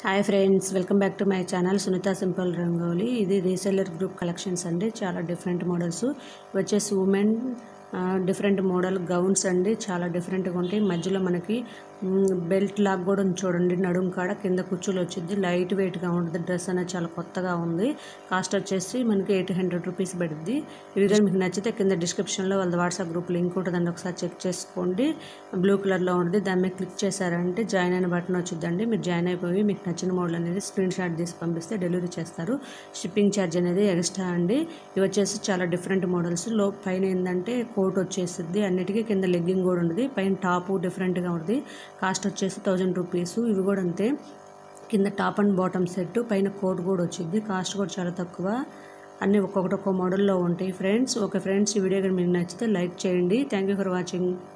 hi friends welcome back to my channel Sunitha simple rangoli ఇది reseller group collections అండి చాలా different models వచ్చేసి women different model gowns అండి చాలా డిఫరెంట్గా ఉంటాయి మధ్యలో మనకి బెల్ట్ లాగా కూడా ఉంది చూడండి నడుం కాడ కింద కుచ్చులు వచ్చింది లైట్ వెయిట్గా ఉంటుంది డ్రెస్ అనేది చాలా కొత్తగా ఉంది కాస్ట్ వచ్చేసి మనకి ఎయిట్ హండ్రెడ్ రూపీస్ పడుద్ది ఇవి కానీ మీకు నచ్చితే కింద డిస్క్రిప్షన్లో వాళ్ళ వాట్సాప్ గ్రూప్ లింక్ ఉంటుందండి ఒకసారి చెక్ చేసుకోండి బ్లూ కలర్లో ఉంటుంది దాని మీద క్లిక్ చేశారంటే జాయిన్ అయిన బటన్ వచ్చిందండి మీరు జాయిన్ అయిపోయి మీకు నచ్చిన మోడల్ అనేది స్క్రీన్ షాట్ తీసి పంపిస్తే డెలివరీ చేస్తారు షిప్పింగ్ ఛార్జ్ అనేది ఎక్స్ట్రా అండి ఇవి వచ్చేసి చాలా డిఫరెంట్ మోడల్స్ లో పైన ఏంటంటే కోట్ వచ్చేసింది అన్నిటికీ కింద లెగ్గింగ్ కూడా ఉంటుంది పైన టాప్ డిఫరెంట్గా ఉంటుంది కాస్ట్ వచ్చేసి థౌజండ్ రూపీస్ ఇవి కూడా అంతే కింద టాప్ అండ్ బాటమ్ సెట్ పైన కోట్ కూడా వచ్చింది కాస్ట్ కూడా చాలా తక్కువ అన్నీ ఒక్కొక్కటి ఒక్కో మోడల్లో ఉంటాయి ఫ్రెండ్స్ ఓకే ఫ్రెండ్స్ ఈ వీడియో కానీ మీకు నచ్చితే లైక్ చేయండి థ్యాంక్ యూ ఫర్ వాచింగ్